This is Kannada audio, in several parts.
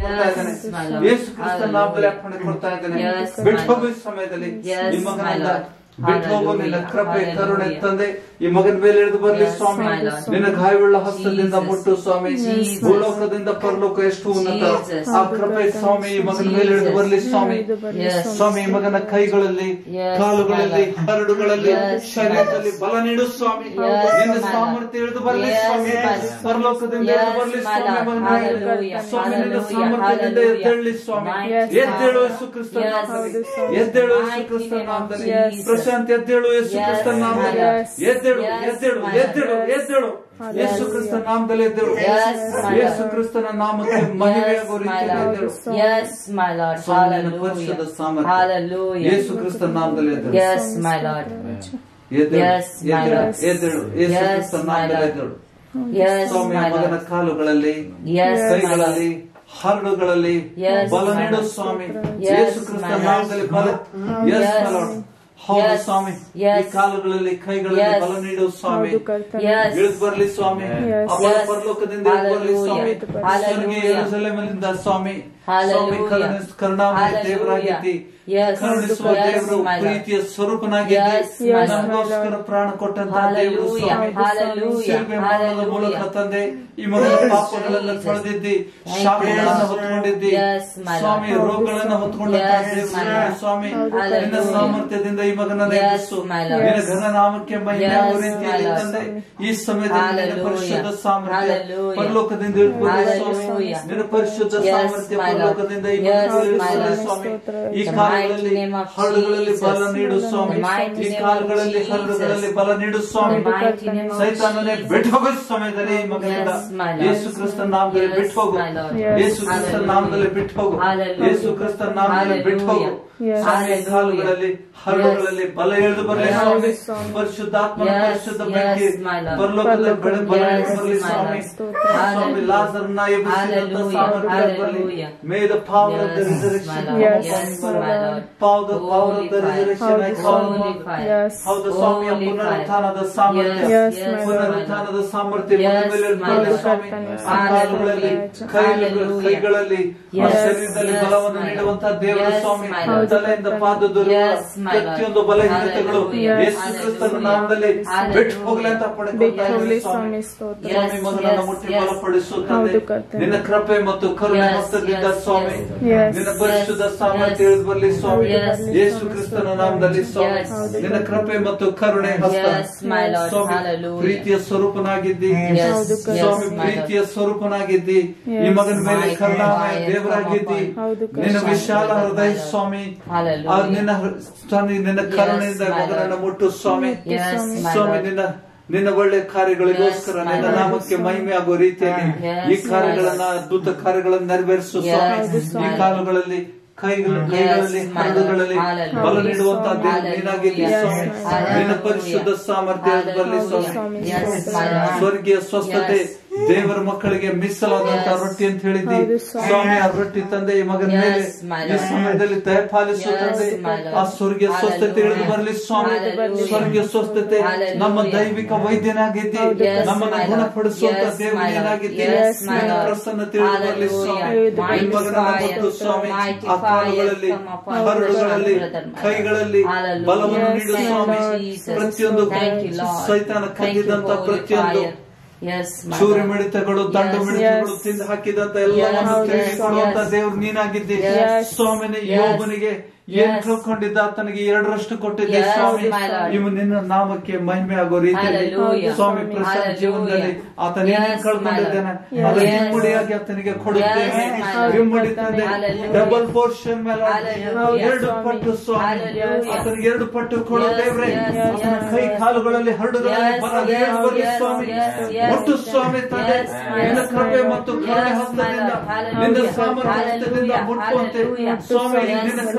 ಕೊಡ್ತಾ ಇದ್ದಾನೆ Yes, my Lord. ಯೇಸು ಕ್ರಿಸ್ತ ನಾಮದಲ್ಲಿ ಅರ್ಪಣೆ ಕೊಡ್ತಾ ಇದ್ದಾನೆ Yes, my ಬಿಟ್ಟು ಹೋಗುವ Lord. ಸಮಯದಲ್ಲಿ Yes, ಈ my ಮಗನಿಂದ Lord. ಬಿಟ್ಟು ಹೋಗು ನಿನ್ನ Hallelujah. ಕೃಪೆ ಕರುಣೆ Hallelujah. ತಂದೆ ಈ ಮಗನ ಮೇಲೆ ಇಳಿದು ಬರ್ಲಿ Yes, ಸ್ವಾಮಿ my Lord. ನಿನ್ನ ಗಾಯವುಳ್ಳ ಹಸ್ತದಿಂದ Jesus. ಮುಟ್ಟು ಸ್ವಾಮಿ Jesus. ಭೂಲೋಕದಿಂದ ಪರಲೋಕ ಎಷ್ಟು ಉನ್ನತ Jesus. ಆ ಕೃಪೆ ಸ್ವಾಮಿ ಈ ಮಗನ ಮೇಲೆ ಇಳಿದು ಬರ್ಲಿ ಸ್ವಾಮಿ Yes. ಸ್ವಾಮಿ ಈ ಮಗನ ಕೈಗಳಲ್ಲಿ Yes, ಕಾಲುಗಳಲ್ಲಿ my Lord. ಹರಡುಗಳಲ್ಲಿ Yes, ಶರೀರದಲ್ಲಿ ಬಲ ನೀಡು ಸ್ವಾಮಿ Yes, ನಿನ್ನ my Lord. ಸಾಮರ್ಥ್ಯ ಇಳಿದು ಬರ್ಲಿ Yes, ಸ್ವಾಮಿ my Lord. ಪರಲೋಕದಿಂದ Yes, ಇಳಿದು ಬರ್ಲಿ my ಸ್ವಾಮಿ Lord. ಮಗನ ಮೇಲೆ. Hallelujah. ಸ್ವಾಮಿ ನಿನ್ನ Hallelujah. ಸಾಮರ್ಥ್ಯದಿಂದ Hallelujah. ಎದ್ದೇಳಿ ಸ್ವಾಮಿ Yes, ಎದ್ದೇಳು Father. ಯೇಸು ಕ್ರಿಸ್ತ Yes. ನಾಮದಲ್ಲಿ ಹೌದು, ಎದ್ದೇಳು ಯೇಸು Mighty ಕ್ರಿಸ್ತ name of ನಾಮದಲ್ಲಿ Jesus. ಪ್ರಶಾಂತ್ ಎದ್ದೇಳು ಯೇಸು Yes, ಕ್ರಿಸ್ತ ನಾಮದಲ್ಲಿ Yes. ಎದ್ದೇಳು Yes, ಎದ್ದೇಳು my ಎದ್ದೇಳು Lord. ಎದ್ದೇಳು ಯೇಸು ಕ್ರಿಸ್ತ ನಾಮದಲ್ಲಿ ಎದ್ದೇಳು Yes, my ಯೇಸು Lord. ಕ್ರಿಸ್ತನ ನಾಮಕ್ಕೆ ಮಹಿಮೆಯಾಗುವ Yes, my ರೀತಿಯಲ್ಲಿ Lord. ಎದ್ದೇಳು Yes, my Lord. ಸ್ವಾಮಿ ನಿನ್ನ ಪರಿಶುದ್ಧ Hallelujah. ಸಾಮರ್ಥ್ಯ Hallelujah. ಯೇಸು ಕ್ರಿಸ್ತ ನಾಮದಲ್ಲಿ ಎದ್ದೇಳು Yes, my Lord. ಎದ್ದೇಳು Yes, my ಎದ್ದೇಳು Lord. ಎದ್ದೇಳು ಯೇಸು Yes, ಕ್ರಿಸ್ತ my ನಾಮದಲ್ಲಿ Lord. ಎದ್ದೇಳು Yes, ಸ್ವಾಮಿ ಆ my ಮಗನ Lord. ಕಾಲುಗಳಲ್ಲಿ Yes, my Lord. ಕೈಗಳಲ್ಲಿ ಹರಡುಗಳಲ್ಲಿ Yes, ಬಲ my ನೀಡು Lord. ಸ್ವಾಮಿ Yes, ಯೇಸು ಕ್ರಿಸ್ತ my Lord. ನಾಮದಲ್ಲಿ ಬಲ ಎಸ್ Yes. ಮಲೋಡ್ ಹೌದು Yes. ಸ್ವಾಮಿ ಈ Yes. ಕಾಲುಗಳಲ್ಲಿ ಕೈಗಳಲ್ಲಿ Yes. ಬಲ ನೀಡು ಸ್ವಾಮಿ ಹೌದು ಕರ್ತನೆ Yes. ಇಳಿದು ಬರ್ಲಿ ಸ್ವಾಮಿ Yes. ಆ ಬಲ Yes. ಪರಲೋಕದಿಂದ ಇಳಿದು ಬರ್ಲಿ ಸ್ವಾಮಿ Hallelujah. Hallelujah. ಸ್ವರ್ಗೀಯ ಯೆರೂಸಲೇಮಿನಿಂದ ಸ್ವಾಮಿ Hallelujah. ಸ್ವಾಮಿ ಕರುಣಿಸ್- ಕರುಣಾಮಯ Hallelujah. ದೇವರಾಗಿದ್ದಿ Yes. ಕರುಣಿಸುವ Yes, ದೇವರು my Lord. ಪ್ರೀತಿಯ ಸ್ವರೂಪನಾಗಿದ್ದಿ Yes, my Lord. ನಮಗೋಸ್ಕರ ಪ್ರಾಣ ಕೊಟ್ಟಂತ ದೇವರು Hallelujah. ಸ್ವಾಮಿ Hallelujah. ಶಿಲ್ಪೆ ಮಾಡೋದ ಮೂಲಕ Hallelujah. ತಂದೆ ಈ ಮಗನ Yes, ಪಾಪಗಳನ್ನ Jesus. ತೊಳೆದಿದ್ದಿ Thank ಶಾಪಗಳನ್ನ you. ಹೊತ್ಕೊಂಡಿದ್ದಿ Yes, my Lord. Swami ರೋಗಗಳನ್ನ ಹೊತ್ಕೊಂಡಂತ Yes, ದೇವರು my Lord. Swami Hallelujah. ನಿನ್ನ ಸಾಮರ್ಥ್ಯದಿಂದ ಈ ಮಗನನ್ನ Yes, ಎಬ್ಬಿಸು my Lord. ನಿನ್ನ ಘನನಾಮಕ್ಕೆ ಮಹಿಮೆ Yes, ಆಗುವ ರೀತಿಯಲ್ಲಿ my Lord. ತಂದೆ ಈ ಸಮಯದಲ್ಲಿ ನಿನ್ನ Hallelujah. ಪರಿಶುದ್ಧ ಸಾಮರ್ಥ್ಯ Hallelujah. ಪರಲೋಕದಿಂದ ಇಳ್ಕೊಳ್ಳಿ ಸ್ವಾಮಿ Hallelujah. ನಿನ್ನ ಪರಿಶುದ್ಧ Yes, ಸಾಮರ್ಥ್ಯ my Lord. ಪರಲೋಕದಿಂದ ಈ Yes, ಮಗನಲ್ಲಿ my ಇಳಿಸಲಿ Lord. ಸ್ವಾಮಿ ಈ The ಕಾಲಗಳಲ್ಲಿ mighty name of ಹರಡುಗಳಲ್ಲಿ ಬಲ Jesus. ನೀಡು ಸ್ವಾಮಿ The mighty ಈ name of ಕಾಲಗಳಲ್ಲಿ Jesus. ಹರಡುಗಳಲ್ಲಿ ಬಲ ನೀಡು ಸ್ವಾಮಿ The mighty name of ಸೈತಾನನೇ Jesus. ಬಿಟ್ಟು ಹೋಗೋ ಸಮಯದಲ್ಲಿ ಈ ಮಗನಿಂದ Yes, my Lord. ಯೇಸು ಕ್ರಿಸ್ತನ ನಾಮದಲ್ಲಿ Yes, ಬಿಟ್ಟು ಹೋಗು my Lord. Yes. ಯೇಸು ಕ್ರಿಸ್ತನ Hallelujah. ನಾಮದಲ್ಲಿ ಬಿಟ್ಟು ಹೋಗು Hallelujah. ಯೇಸು ಕ್ರಿಸ್ತನ ನಾಮದಲ್ಲಿ ಬಿಟ್ಟು ಹೋಗು Yes. ಸ್ವಾಮಿ Hallelujah. ಕಾಲುಗಳಲ್ಲಿ ಹರಳುಗಳಲ್ಲಿ ಬಲ ಎಳೆದು ಬರಲಿ Yes. ಸ್ವಾಮಿ ಸ್ವಾಮಿ. ಪರಿಶುದ್ಧಾತ್ಮನ Yes, ಪರಿಶುದ್ಧ yes, ಬೆಂಕಿ my Lord. ಪರಲೋಕದ ಬೆಳೆ ಬಲ Yes, ಎಳೆದು ಬರಲಿ my Swami Lord. Swami Hallelujah. ಲಾಜರ್ನ ಎಬ್ಬಿಸಿದಂತ Hallelujah. ಸಾಮರ್ಥ್ಯ ಬರಲಿ Hallelujah. May the power of the Yes, reservation my Lord. Yes, Yes, my my Lord. Lord. Power, the power of the Holy fire. resurrection, I call Holy upon fire. Yes. ಹೌದು ಸ್ವಾಮಿಯ Holy ಪುನರುತ್ಥಾನದ fire. ಸಾಮರ್ಥ್ಯ Yes, Yes, my ಪುನರುತ್ಥಾನದ ಸಾಮರ್ಥ್ಯ Yes, ಮಗನ ಮೇಲೆ my ಬರಲಿ Lord. ಸ್ವಾಮಿ ಆ ಕಾಲುಗಳಲ್ಲಿ ಕೈಗಳು Hallelujah. ಕೈಗಳಲ್ಲಿ ಆ Yes, ಶರೀರದಲ್ಲಿ yes, ಬಲವನ್ನು my ನೀಡುವಂತಹ Lord. ದೇವರ Yes, ಸ್ವಾಮಿ my Lord. ತಲೆಯಿಂದ ಪಾದದ Yes, my Lord. ಪ್ರತಿಯೊಂದು ಬಲಹೀನತೆಗಳು Hallelujah. ಯೇಸು ಕ್ರಿಸ್ತನ Hallelujah. ನಾಮದಲ್ಲಿ Hallelujah. ಬಿಟ್ಟು ಹೋಗ್ಲಿ ಅಂತ ಬಿಟ್ಟು ಪಡ್ಕೊಳ್ತಾ ಹೋಗ್ಲಿ ಇದ್ದೀನಿ ಸ್ವಾಮಿ ಸ್ವಾಮಿ ಸ್ತೋತ್ರ Yes, ಸ್ವಾಮಿ ಮಗನನ್ನ yes, ಮುಟ್ಟಿ yes. ಬಲಪಡಿಸು ತಂದೆ ಹೌದು ಕರ್ತನೆ. ನಿನ್ನ ಕೃಪೆ ಮತ್ತು ಕರುಣೆ Yes, ಹಸ್ತದಿಂದ yes, ಸ್ವಾಮಿ Yes. ನಿನ್ನ ಪರಿಶುದ್ಧ Yes, ಸಾಮರ್ಥ್ಯ yes. ಇಳಿದು ಬರಲಿ ಸ್ವಾಮಿ Yes. ಯೇಸು ಕ್ರಿಸ್ತನ ನಾಮದಲ್ಲಿ ಸ್ವಾಮಿ Yes. ನಿನ್ನ ಕೃಪೆ ಮತ್ತು ಕರುಣೆ ಹಸ್ತ Yes, my Lord. Swami Hallelujah. ಪ್ರೀತಿಯ ಸ್ವರೂಪನಾಗಿದ್ದಿ Yes, ಹೌದು yes, ಕರ್ತನೆ. ಸ್ವಾಮಿ my Lord. ಪ್ರೀತಿಯ ಸ್ವರೂಪನಾಗಿದ್ದಿ ಈ Yes. ಮಗನ ಮೇಲೆ Mighty ಕರುಣಾಮಯ fire ದೇವರಾಗಿದ್ದಿ come ಹೌದು upon ನಿನ್ನ ಕರ್ತನೆ. ವಿಶಾಲ ಹೃದಯ My Lord. Swami Hallelujah. ಆ ನಿನ್ನ ಹೃ- ಸ್ವಾಮಿ ನಿನ್ನ Yes, ಕರುಣೆಯಿಂದ my ಮಗನನ್ನ Lord. ಮುಟ್ಟು ಸ್ವಾಮಿ Yes, my ಸ್ವಾಮಿ Lord. ನಿನ್ನ ನಿನ್ನ ಒಳ್ಳೆ ಕಾರ್ಯಗಳಿಗೋಸ್ಕರ Yes, my ನಿನ್ನ Lord. ನಾಮಕ್ಕೆ ಮಹಿಮೆ ಆಗುವ ರೀತಿಯಲ್ಲಿ Yes, ಈ my ಕಾರ್ಯಗಳನ್ನ ಅದ್ಭುತ ಕಾರ್ಯಗಳನ್ನು ನೆರವೇರಿಸು Yes, ಸ್ವಾಮಿ my ಈ Lord. ಕಾಲಗಳಲ್ಲಿ ಕೈಗಳ ಕೈಗಳಲ್ಲಿ my Lord. ಹರಡುಗಳಲ್ಲಿ Hallelujah. ಬಲ ನೀಡುವಂತ ದೇವರು Hallelujah. ನೀನಾಗಿದ್ದಿ Yes, Swami my Lord. ನಿನ್ನ ಪರಿಶುದ್ಧ ಸಾಮರ್ಥ್ಯ ಬರಲಿ Hallelujah. Swami Yes, my Lord. ಸ್ವರ್ಗೀಯ ಸ್ವಸ್ಥತೆ Yes. ದೇವರ ಮಕ್ಕಳಿಗೆ ಮೀಸಲಾದಂತ Yes. ರೊಟ್ಟಿ ಅಂತ ಹೇಳಿದ್ದಿ ಹೌದು ಸ್ವಾಮಿ. ಸ್ವಾಮಿ ಆ ರೊಟ್ಟಿ ತಂದೆ ಈ ಮಗನ Yes, ಮೇಲೆ my ಈ Lord. ಸಮಯದಲ್ಲಿ ದಯಪಾಲಿಸು Yes, ತಂದೆ my Lord. ಆ ಸ್ವರ್ಗೀಯ ಸ್ವಸ್ಥತೆ ಇಳಿದು Hallelujah. ಬರಲಿ ಸ್ವಾಮಿ Hallelujah. ಸ್ವರ್ಗೀಯ ಸ್ವಸ್ಥತೆ Hallelujah. ನಮ್ಮ ದೈವಿಕ ವೈದ್ಯನಾಗಿದ್ದಿ ಹೌದು. Yes, ನಮ್ಮನ್ನು my Lord. ಗುಣಪಡಿಸುವಂತ Yes, ದೇವರು my Lord. ನೀನಾಗಿದ್ದಿ Yes, my ನಿನ್ನ Lord. ಪ್ರಸನ್ನತೆ ಇಳಿದು ಬರಲಿ ಸ್ವಾಮಿ Hallelujah. ಈ ಮಗನನ್ನ Mighty ಕೊಟ್ಟು fire, ಸ್ವಾಮಿ mighty ಆ ಕಾಲುಗಳಲ್ಲಿ fire come upon ಹರಳುಗಳಲ್ಲಿ brother, my Lord. ಕೈಗಳಲ್ಲಿ Hallelujah. ಬಲವನ್ನು Yes, ನೀಡು my ಸ್ವಾಮಿ Lord. Jesus. ಪ್ರತಿಯೊಂದು Thank you, Lord. ಸೈತಾನ Thank you, ಕದ್ದಿದಂತ Holy ಪ್ರತಿಯೊಂದು fire. Yes, my ಚೂರಿ Lord. ಮಿಡಿತಗಳು ದಂಡು Yes. ಮಿಡಿತಗಳು Yes. ತಿಂದು ಹಾಕಿದಂತ ಎಲ್ಲವನ್ನು Yes. ತಿರುಗಿ ಕೊಡುವಂತ Yes. ದೇವ್ರು ನೀನಾಗಿದ್ದಿ Yes. ಸ್ವಾಮಿನ Yes. ಯೋಬನಿಗೆ ಏನ್ Yes. ಕಳ್ಕೊಂಡಿದ್ದ ಆತನಿಗೆ ಎರಡರಷ್ಟು ಕೊಟ್ಟಿದ್ದೆ Yes, ಸ್ವಾಮಿ my Lord. ಇವು ನಿನ್ನ ನಾಮಕ್ಕೆ ಮಹಿಮೆ ಆಗೋ ರೀತಿಯಲ್ಲಿ Hallelujah. ಸ್ವಾಮಿ Hallelujah. ಪ್ರಸಾದ್ ಜೀವನದಲ್ಲಿ ಆತನ ಏನೇನ್ Yes, ಕಳ್ಕೊಂಡಿದ್ದೇನೆ my Lord. ಅದನ್ನ Yes. ಇಮ್ಮಡಿಯಾಗಿ ಆತನಿಗೆ ಕೊಡುತ್ತೇನೆ Yes, my Lord. ಇಮ್ಮಡಿ ತಂದೆ Hallelujah. ಡಬಲ್ ಪೋರ್ಷನ್ ಮೇಲೆ Hallelujah. ಎರಡು ಪಟ್ಟು ಸ್ವಾಮಿ Hallelujah. ಆತನಿಗೆ ಎರಡು ಪಟ್ಟು ಕೊಡು Yes, ದೇವ್ರೆ yes, ಆತನ yes. ಕೈ ಕಾಲುಗಳಲ್ಲಿ ಹರಡುಗಳಲ್ಲಿ Yes, ಬರ yes, ಏಳು ಬರಲಿ yes, ಸ್ವಾಮಿ yes, yes. ಒಟ್ಟು ಸ್ವಾಮಿ ತಂದೆ Yes, my ನಿನ್ನ Lord. ಕೃಪೆ ಮತ್ತು ಕರುಣೆ Yes, my ಹಸ್ತದಿಂದ Lord. ನಿನ್ನ Hallelujah. ಸಾಮರ್ಥ್ಯದಿಂದ Hallelujah. ಮುಟ್ಟುವಂತೆ Hallelujah. ಸ್ವಾಮಿ Yes, ನಿನ್ನ my ಕೃಪೆ Lord. ಮತ್ತು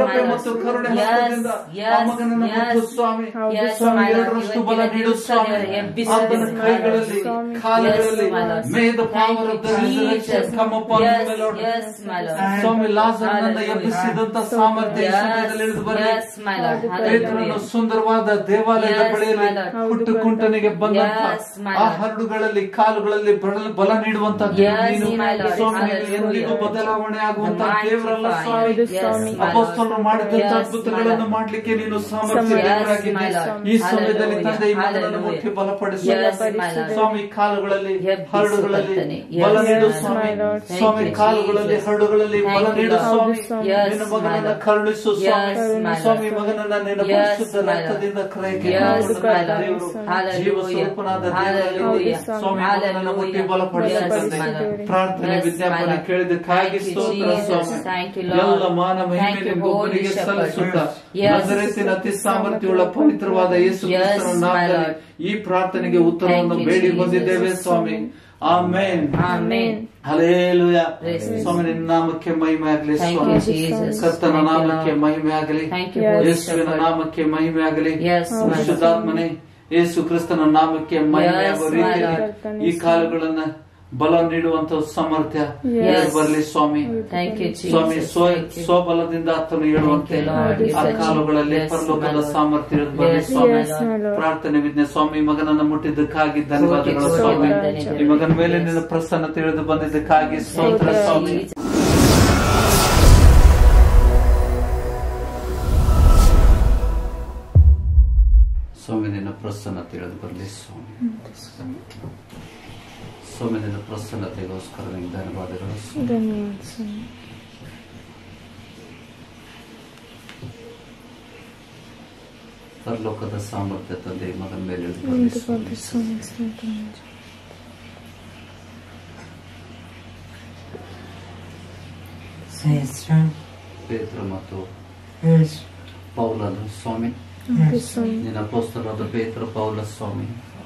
ಮತ್ತು ಕರುಣೆ Yes, ಹಸ್ತದಿಂದ yes, ಆ ಮಗನನ್ನು yes. ಮುಟ್ಟು ಸ್ವಾಮಿ Yes, ಸ್ವಾಮಿ my Lord. ಎರಡರಷ್ಟು ಬಲ ಇವತ್ತಿನ ನೀಡು ದಿವಸ ಸ್ವಾಮಿ ದೇವರೇ ಎಬ್ಬಿಸು, ಆತನ ಎಬ್ಬಿಸು, ಕೈಗಳಲ್ಲಿ ಸ್ವಾಮಿ. ಕಾಲುಗಳಲ್ಲಿ Yes, my Lord. May the Thank power you, of the resurrection Jesus. come upon Yes, him, my Lord. yes, my Lord. Swami ಲಾಜರನನ್ನ Hallelujah. ಎಬ್ಬಿಸಿದಂತ ಸಾಮರ್ಥ್ಯ ಈ ಸಮಯದಲ್ಲಿ ಇಳಿದು ಬರಲಿ Yes, my Lord. ಪೇತ್ರನು Hallelujah. ಸುಂದರವಾದ ದೇವಾಲಯದ Yes, ಬಳಿಯಲ್ಲಿ my Lord. ಹುಟ್ಟು ಕುಂಟನಿಗೆ ಬಂದಂತ Yes, my ಆ Lord. ಹರಡುಗಳಲ್ಲಿ ಕಾಲುಗಳಲ್ಲಿ ಬಲ ಬಲ ನೀಡುವಂತ Yes, ನೀನು my Lord. Swami Hallelujah. ಎಂದಿಗೂ ಬದಲಾವಣೆ ಆಗುವಂತ The mighty ದೇವರಲ್ಲ Father. Swami Yes, my Lord. ಅಪೋಸ್ತಲರು ಮಾಡಿದಂತ Yes, ಅದ್ಭುತಗಳನ್ನು my Lord. ಮಾಡ್ಲಿಕ್ಕೆ ನೀನು ಸಾಮರ್ಥ್ಯ Yes, ದೇವರಾಗಿದ್ದೆ my Lord. ಈ ಸಮಯದಲ್ಲಿ Hallelujah. ತಂದೆ ಈ ಮಗನನ್ನು Hallelujah. ಮುಟ್ಟಿ ಬಲಪಡಿಸು Yes, my Lord. ಸ್ವಾಮಿ ಕಾಲುಗಳಲ್ಲಿ ಎಬ್ಬಿಸು ಹರಡುಗಳಲ್ಲಿ ಕರ್ತನೆ. Yes, ಬಲ ನೀಡು my Swami Lord. Thank Swami you, ಕಾಲುಗಳಲ್ಲಿ Jesus. ಹರಡುಗಳಲ್ಲಿ ಬಲ Thank you, ನೀಡು Lord. ಸ್ವಾಮಿ ಹೌದು, ಸ್ವಾಮಿ. Yes, ನಿನ್ನ my ಮಗನನ್ನ Lord. ಕರುಣಿಸು ಸ್ವಾಮಿ Yes, my ಸ್ವಾಮಿ Lord. ಮಗನನ್ನ ನಿನ್ನ Yes, ಪರಿಶುದ್ಧ my Lord. ರಕ್ತದಿಂದ ಕ್ರಯಕ್ಕೆ Yes, ಹಾಕಿಕೊಂಡ my Lord. ದೇವರು Hallelujah. ಜೀವ ಸ್ವರೂಪನಾದ ದೇವರಲ್ಲಿ Hallelujah. ಸ್ವಾಮಿ ಮಗನನ್ನ ಮುಟ್ಟಿ Hallelujah. ಬಲಪಡಿಸುತ್ತದೆ Yes, my Lord. ಪ್ರಾರ್ಥನೆ Yes, ವಿಜ್ಞಾಪನೆ my Lord. ಕೇಳಿದಕ್ಕಾಗಿ Thank you, ಸ್ತೋತ್ರ Jesus. Swami Thank you, Lord. ಎಲ್ಲ ಮಾನ ಮಹಿಮೆ Thank you, ನಿಮ್ಗೊಬ್ಬನಿಗೆ Holy Shepherd. ಸಲ್ಲಿಸುತ್ತಾ Yes. ನಜರೇತಿನ ಅತಿ ಸಾಮರ್ಥ್ಯವುಳ್ಳ ಪವಿತ್ರವಾದ ಯೇಸು Yes, ಕ್ರಿಸ್ತನ my ನಾಮದಲ್ಲಿ Lord. ಈ ಪ್ರಾರ್ಥನೆಗೆ ಉತ್ತರವನ್ನು Thank you, ಬೇಡಿ Jesus. ಬಂದಿದ್ದೇವೆ ಸ್ವಾಮಿ ಆಮೇನ್ Amen. ಹಲೇಲುಯ Praise the ಸ್ವಾಮಿ ನಿನ್ನ ನಾಮಕ್ಕೆ ಮಹಿಮೆ ಆಗಲಿ Thank ಸ್ವಾಮಿ you, Jesus. ಕರ್ತನ Thank you, ನಾಮಕ್ಕೆ Lord. ಮಹಿಮೆ ಆಗಲಿ Thank you, Yes. Holy ಯೇಸುವಿನ Shepherd. ನಾಮಕ್ಕೆ ಮಹಿಮೆ ಆಗಲಿ Yes, my Lord. ಪರಿಶುದ್ಧಾತ್ಮನೆ ಯೇಸು ಕ್ರಿಸ್ತನ ನಾಮಕ್ಕೆ ಮಹಿಮೆ Yes, ಆಗುವ my ರೀತಿಯಲ್ಲಿ Lord. ಈ ಕಾಲುಗಳನ್ನ ಬಲ ನೀಡುವಂತ ಸಾಮರ್ಥ್ಯ Yes. ಬರಲಿ ಸ್ವಾಮಿ Thank you, Jesus. ಸ್ವಾಮಿ ಸ್ವ Thank you. ಸ್ವಬಲದಿಂದ ಆತನು ಹೇಳುವಂತೆ Thank you, Lord. ಆ Yes, ಕಾಲುಗಳಲ್ಲಿ Yes, ಪರಲೋಕದ my Lord. ಸಾಮರ್ಥ್ಯ ಇಳಿದು ಬರಲಿ Yes, Swami Yes, my Lord. ಪ್ರಾರ್ಥನೆ ವಿಜ್ಞೆ ಸ್ವಾಮಿ ಮಗನನ್ನ ಮುಟ್ಟಿದ್ದಕ್ಕಾಗಿ ಧನ್ಯವಾದಗಳು ಕೋಟಿ ಸ್ವಾಮಿ ವಂದನೆಗಳು. ಈ ಮಗನ ಮೇಲೆ ನಿನ್ನ ಪ್ರಸನ್ನ ತಿಳಿದು ಬಂದಿದ್ದಕ್ಕಾಗಿ ಸ್ತೋತ್ರ Thank you, ಸ್ವಾಮಿ Jesus. ಸ್ವಾಮಿ ನಿನ್ನ ಪ್ರಸನ್ನ ತಿಳಿದು ಬರಲಿ ಸ್ವಾಮಿ ಸ್ವಾಮಿ ನಿನ್ನ ಪ್ರಸನ್ನತೆಗೋಸ್ಕರ ನಿಮ್ಗೆ ಧನ್ಯವಾದಗಳು ಸ್ವಾಮಿ. ಧನ್ಯವಾದ ಸ್ವಾಮಿ ಪರಲೋಕದ ಸಾಮರ್ಥ್ಯ ತಂದೆ ಈ ಮಗನ ಮೇಲೆ ಇಳಿದು ಬರಲಿ ಒಂದು ಸ್ವಾಮಿ. ಪದ ಸ್ವಾಮಿ ಸ್ತೋತ್ರ Sister, ಪೇತ್ರ ಮತ್ತು yes, ಪೌಲನು ಸ್ವಾಮಿ ಹೌದು ಸ್ವಾಮಿ ನಿನ್ನ ಅಪೋಸ್ತಲರಾದ ಪೇತ್ರ ಪೌಲ ಸ್ವಾಮಿ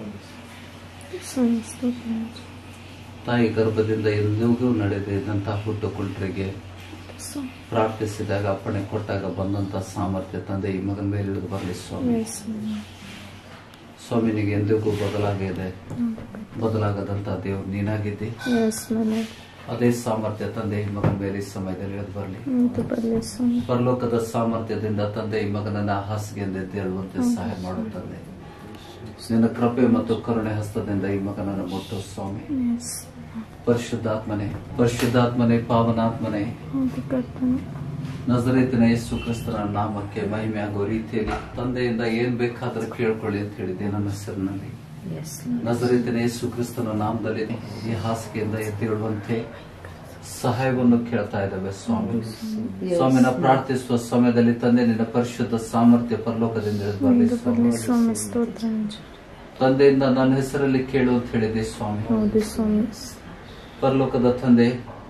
ಸ್ವಾಮಿ ಸ್ತೋತ್ರ ತಾಯಿ ಗರ್ಭದಿಂದ ಎಂದಿಗೂ ನಡೆದಿದ್ದಂತಹ ಹುಟ್ಟು ಕುಂಟ್ರಿಗೆ ಸ್ವಾಮಿ ಪ್ರಾರ್ಥಿಸಿದಾಗ ಅಪ್ಪಣೆ ಕೊಟ್ಟಾಗ ಬಂದಂತ ಸಾಮರ್ಥ್ಯ ತಂದೆ ಈ ಮಗನ ಮೇಲೆ ಇಳಿದು ಬರಲಿ ಸ್ವಾಮಿ ಎಸ್ ಸ್ವಾಮಿ ಸ್ವಾಮಿನಿಗೆ ಎಂದಿಗೂ ಬದಲಾಗಿದೆ ಬದಲಾಗದಂತ ದೇವ್ರು ನೀನಾಗಿದ್ದಿ ಎಸ್ ಮನೆ ಅದೇ ಸಾಮರ್ಥ್ಯ ತಂದೆ ಈ ಮಗನ ಮೇಲೆ ಈ ಸಮಯದಲ್ಲಿ ಇಳಿದು ಬರಲಿ ಅಂತ ಬರಲಿ ಸ್ವಾಮಿ ಪರಲೋಕದ ಸಾಮರ್ಥ್ಯದಿಂದ ತಂದೆ ಈ ಮಗನನ್ನ ಹಾಸಿಗೆಯಿಂದ ಎದ್ದೇಳುವಂತೆ ಸಹಾಯ ಮಾಡು ತಂದೆ ನಿನ್ನ ಕೃಪೆ ಮತ್ತು ಕರುಣೆ ಹಸ್ತದಿಂದ ಈ ಮಗನನ್ನು ಮುಟ್ಟು ಸ್ವಾಮಿ ಎಸ್ ಪರಿಶುದ್ಧಾತ್ಮನೆ ಪರಿಶುದ್ಧಾತ್ಮನೆ ಪಾವನಾತ್ಮನೆ ಹೌದು ಕರ್ತನೆ ನಜರೇತಿನ ಯೇಸು ಕ್ರಿಸ್ತನ ನಾಮಕ್ಕೆ ಮಹಿಮೆ ಆಗೋ ರೀತಿಯಲ್ಲಿ ತಂದೆಯಿಂದ ಏನ್ ಬೇಕಾದರೂ ಕೇಳ್ಕೊಳ್ಳಿ ಅಂತ ಹೇಳಿದ್ದೆ ನನ್ನ ಹೆಸರಿನಲ್ಲಿ Yes, Lord. ನಜರೇತಿನ ಯೇಸು ಕ್ರಿಸ್ತನ ನಾಮದಲ್ಲಿ ಈ ಹಾಸಿಗೆಯಿಂದ ಎದ್ದೇಳುವಂತೆ ಸಹಾಯವನ್ನು ಕೇಳ್ತಾ ಇದ್ದಾವೆ ಸ್ವಾಮಿ ಸ್ವಾಮಿ ನಾವು ಪ್ರಾರ್ಥಿಸುವ ಸಮಯದಲ್ಲಿ ತಂದೆ ನಿನ್ನ ಪರಿಶುದ್ಧ ಸಾಮರ್ಥ್ಯ ಪರಲೋಕದಿಂದ ಇಳಿದು ಬರಲಿ ಒಂದು ಸ್ವಾಮಿ ಬರಲಿ ಸ್ವಾಮಿ ಸ್ತೋತ್ರ ತಂದೆಯಿಂದ ನನ್ನ ಹೆಸರಲ್ಲಿ ಕೇಳು ಅಂತ ಹೇಳಿದೆ ಸ್ವಾಮಿ ಹೌದು ಸ್ವಾಮಿ ಪರಲೋಕದ ತಂದೆ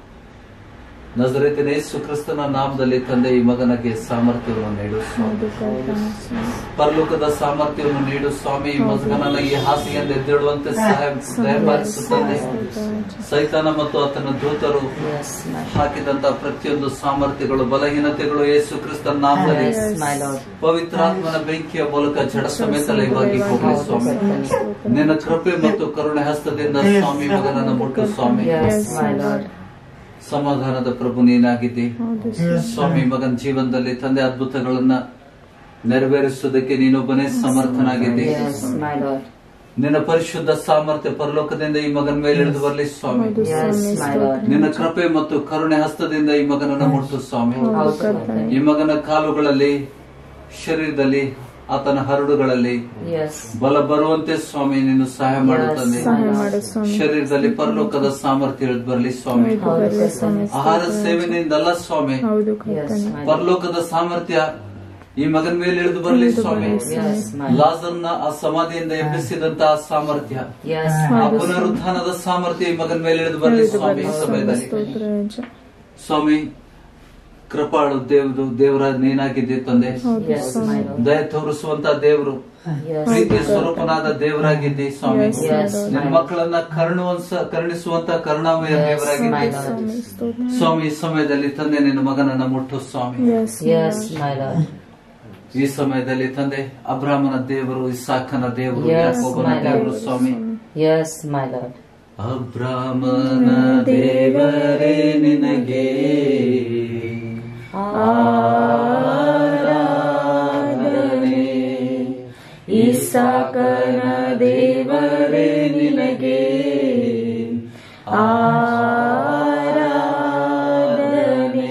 ನಜರೇತಿನ ಯೇಸು ಕ್ರಿಸ್ತನ ನಾಮದಲ್ಲಿ ತಂದೆ ಈ ಮಗನಿಗೆ ಸಾಮರ್ಥ್ಯವನ್ನು ನೀಡು ಸ್ವಾಮಿ ಹೌದು ಕರ್ತನೆ ಸ್ವಾಮಿ ಪರಲೋಕದ ಸಾಮರ್ಥ್ಯವನ್ನು ನೀಡು ಸ್ವಾಮಿ ಈ ಮಗನನ್ನ ಈ ಹಾಸಿಗೆಯಿಂದ ಎದ್ದೇಳುವಂತೆ ಸಹಾಯ ದಯಪಾಲಿಸು ತಂದೆ ಸೈತಾನ ಮತ್ತು ಆತನ ದೂತರು Yes, my ಹಾಕಿದಂತ ಪ್ರತಿಯೊಂದು ಸಾಮರ್ಥ್ಯಗಳು ಬಲಹೀನತೆಗಳು ಯೇಸು ಕ್ರಿಸ್ತನ ನಾಮದಲ್ಲಿ Yes, my Lord. ಪವಿತ್ರಾತ್ಮನ ಬೆಂಕಿಯ ಮೂಲಕ ಜಡ ಸಮೇತ ಲೈವಾಗಿ ಹೋಗಲಿ ಸ್ವಾಮಿ ನಿನ್ನ ಕೃಪೆ ಮತ್ತು ಕರುಣೆ ಹಸ್ತದಿಂದ ಸ್ವಾಮಿ ಮಗನನ್ನ ಮುಟ್ಟು ಸ್ವಾಮಿ Yes, my Lord. ಸಮಾಧಾನದ ಪ್ರಭು ನೀನಾಗಿದ್ದಿ ಹೌದು ಸ್ವಾಮಿ ಮಗನ ಜೀವನದಲ್ಲಿ ತಂದೆ ಅದ್ಭುತಗಳನ್ನ ನೆರವೇರಿಸುವುದಕ್ಕೆ ನೀನೊಬ್ಬನೇ ಸಮರ್ಥನಾಗಿದ್ದಿ Yes, my Lord. ನಿನ್ನ ಪರಿಶುದ್ಧ ಸಾಮರ್ಥ್ಯ ಪರಲೋಕದಿಂದ ಈ ಮಗನ ಮೇಲೆ ಇಳಿದು ಬರಲಿ ಸ್ವಾಮಿ ಹೌದು Yes, ಸ್ವಾಮಿ my Lord. ನಿನ್ನ ಕೃಪೆ ಮತ್ತು ಕರುಣೆ ಹಸ್ತದಿಂದ ಈ ಮಗನನ್ನ ಮುಟ್ಟು ಸ್ವಾಮಿ ಹೌದು ಕರ್ತನೆ. ಈ ಮಗನ ಕಾಲುಗಳಲ್ಲಿ ಶರೀರದಲ್ಲಿ ಆತನ ಹರಡುಗಳಲ್ಲಿ Yes. ಬಲ ಬರುವಂತೆ ಸ್ವಾಮಿ ನೀನು ಸಹಾಯ ಮಾಡುತ್ತಂದೆ ಸಹಾಯ ಮಾಡು ಸ್ವಾಮಿ ಶರೀರದಲ್ಲಿ ಪರಲೋಕದ ಸಾಮರ್ಥ್ಯ ಇಳಿದು ಬರಲಿ ಸ್ವಾಮಿ ಹೌದು ಬರಲಿ ಸ್ವಾಮಿ ಆಹಾರ ಸೇವನೆಯಿಂದಲ್ಲ ಸ್ವಾಮಿ ಹೌದು Yes, ಕರ್ತನೆ my Lord. ಪರಲೋಕದ ಸಾಮರ್ಥ್ಯ ಈ ಮಗನ ಮೇಲೆ ಇಳಿದು ಬರಲಿ ಸ್ವಾಮಿ Yes, my Lord. ಲಾಜರ್ನ ಆ ಸಮಾಧಿಯಿಂದ ಎಬ್ಬಿಸಿದಂತಹ ಸಾಮರ್ಥ್ಯ Yes, ಆ ಪುನರುತ್ಥಾನದ ಸಾಮರ್ಥ್ಯ ಈ ಮಗನ ಮೇಲೆ ಇಳಿದು ಬರಲಿ ಹೌದು ಸ್ವಾಮಿ ಈ ಬರಲಿ ಸ್ವಾಮಿ ಸಮಯದಲ್ಲಿ ಸ್ತೋತ್ರ ನಿಜ. ಸ್ವಾಮಿ ಕೃಪಾಳು ದೇವರು ದೇವರ ನೀನಾಗಿದ್ದೆ ತಂದೆ ಹೌದು Yes, ಸ್ವಾಮಿ my Lord. ದಯ ತೋರಿಸುವಂತ ದೇವರು Yes. ಪ್ರೀತಿ ಸ್ವರೂಪನಾದ ದೇವರಾಗಿದ್ದಿ ಸ್ವಾಮಿ Yes, Yes, Lord. ನಿನ್ನ ಮಕ್ಕಳನ್ನ ಕರುಣುವಂಸ ಕರುಣಿಸುವಂತ ಕರುಣಾಮಯ Yes, ದೇವರಾಗಿದ್ದಿ my Lord. ಸ್ವಾಮಿ ಸ್ತೋತ್ರ ಸ್ವಾಮಿ ಈ ಸಮಯದಲ್ಲಿ ತಂದೆ ನಿನ್ನ ಮಗನನ್ನ ಮುಟ್ಟು ಸ್ವಾಮಿ ಎಸ್ Yes, my Lord. ಈ ಸಮಯದಲ್ಲಿ ತಂದೆ ಅಬ್ರಾಹ್ಮನ ದೇವರು ಇಸಾಕನ ದೇವರು Yes, ಯಾಕೋಬನ my Lord. ದೇವರು ಸ್ವಾಮಿ Yes, my Lord. ಅಬ್ರಾಹ್ಮನ ದೇವರೇ ನಿನಗೆ ಆರಾಧನೆ ಇಸಾಕನ ದೇವರೇ ನಿನಗೆ ಆರಾಧನೆ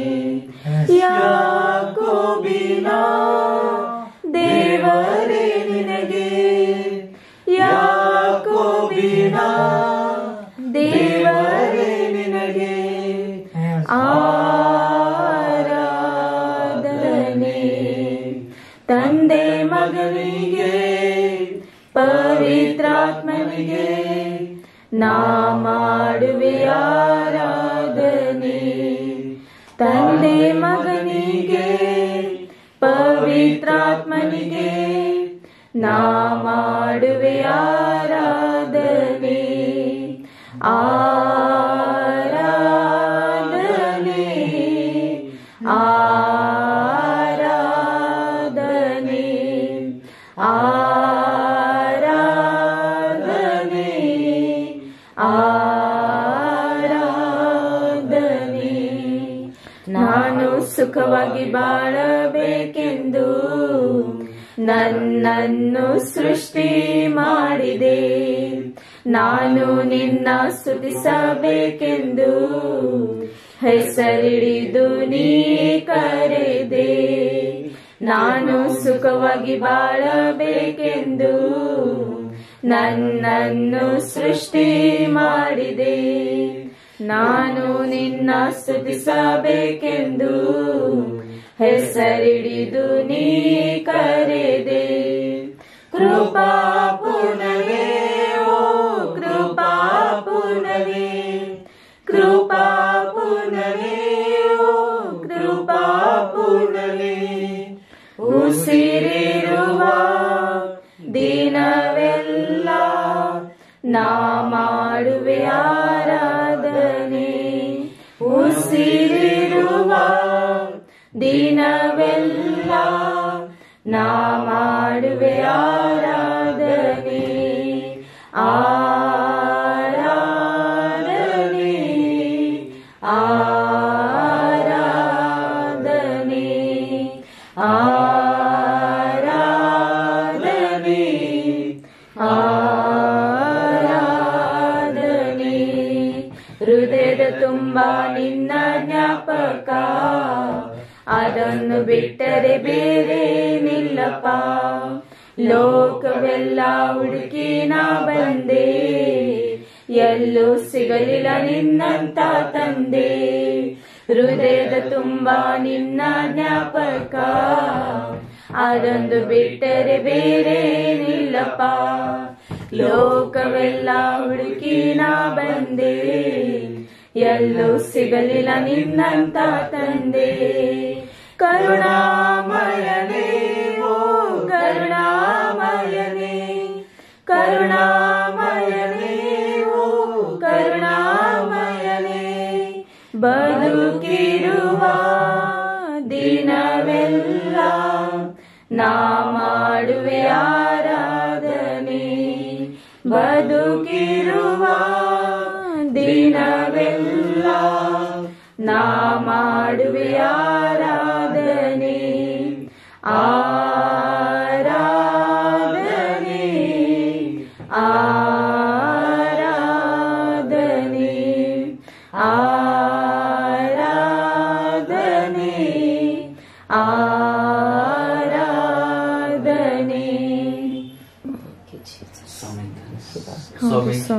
ಯಾಕೋಬಿನ ದೇವರೇ ನಿನಗೆ ಯಾಕೋಬಿನ ದೇವರೇ ನಿನಗೆ ಆರಾಧನೆ ತಂದೆ ಮಗನಿಗೆ ಪವಿತ್ರಾತ್ಮನಿಗೆ ನಾ ಮಾಡುವೆ ಆರಾಧನೆ ತಂದೆ ಮಗನಿಗೆ ಪವಿತ್ರಾತ್ಮನಿಗೆ ನಾ ಮಾಡುವೆ ಆರಾಧನೆ ಆರಾಧನೆ ಆರಾಧನೆ ಆರಾಧನೆ ಆರಾಧನೆ ನಾನು ಸುಖವಾಗಿ ಬಾಳಬೇಕೆಂದು ನನ್ನನ್ನು ಸೃಷ್ಟಿ ಮಾಡಿದೆ ನಾನು ನಿನ್ನ ಸ್ತುತಿಸಬೇಕೆಂದು ಹೆಸರಿಡಿದು ನೀ ಕರೆದೆ ನಾನು ಸುಖವಾಗಿ ಬಾಳಬೇಕೆಂದು ನನ್ನನ್ನು ಸೃಷ್ಟಿ ಮಾಡಿದೆ ನಾನು ನಿನ್ನ ಸ್ತುತಿಸಬೇಕೆಂದು ಹೆಸರಿಡಿದು ನೀ ಕರೆದೆ ಕೃಪಾ ಪೂರ್ಣವೇ ಓ ಕೃಪಾ ಪೂರ್ಣವೇ ಕೃಪಾ ಪೂರ್ಣವೇ ಓ ಕೃಪಾ ಪೂರ್ಣವೇ ಉಸಿರಿರುವ ದಿನವೆಲ್ಲ ನಾ ಮಾಡುವೆ ಆರಾಧನೆ ಉಸಿರಿರುವ ದಿನವೆಲ್ಲ ನಾ ಮಾಡುವೆ ಆರಾಧನೆ ಆರಾಧನೆ ಆರಾಧನೆ ಆರಾಧನೆ ಆರಾಧನೆ ಹೃದಯದ ತುಂಬ ನಿನ್ನ ಜ್ಞಾಪಕ ಅದನ್ನು ಬಿಟ್ಟರೆ ಬೇರೆ ನಿಲ್ಲಪ್ಪ ಲೋಕವೆಲ್ಲ ಹುಡುಕಿ ನಾ ಬಂದೆ ಎಲ್ಲೂ ಸಿಗಲಿಲ್ಲ ನಿನ್ನಂತ ತಂದೆ ಹೃದಯದ ತುಂಬ ನಿನ್ನ ಜ್ಞಾಪಕ ಅದೊಂದು ಬಿಟ್ಟರೆ ಬೇರೆ ನಿಲ್ಲಪ್ಪ ಲೋಕವೆಲ್ಲ ಹುಡುಕಿ ನಾ ಬಂದೆ ಎಲ್ಲೂ ಸಿಗಲಿಲ್ಲ ನಿನ್ನಂತ ತಂದೆ ಕರುಣಾಮಯನೇ ಓ ಕರುಣಾಮಯನೇ ಕರುಣಾಮಯನೇ ಓ ಕರುಣಾಮಯನೇ ಬದುಕಿರುವ ದಿನವೆಲ್ಲ ನಾ ಮಾಡುವೆ ಆರಾಧನೆ ಬದುಕಿರುವ ದಿನವೆಲ್ಲ ನಾ ಮಾಡುವೆ ಆರಾಧನೆ ಆರಾಧನೆ ಆರಾಧನೆ ಆರಾಧನೆ ಆರಾಧನೆ ಸ್ವಾಮಿ ಸ್ವಾಮಿ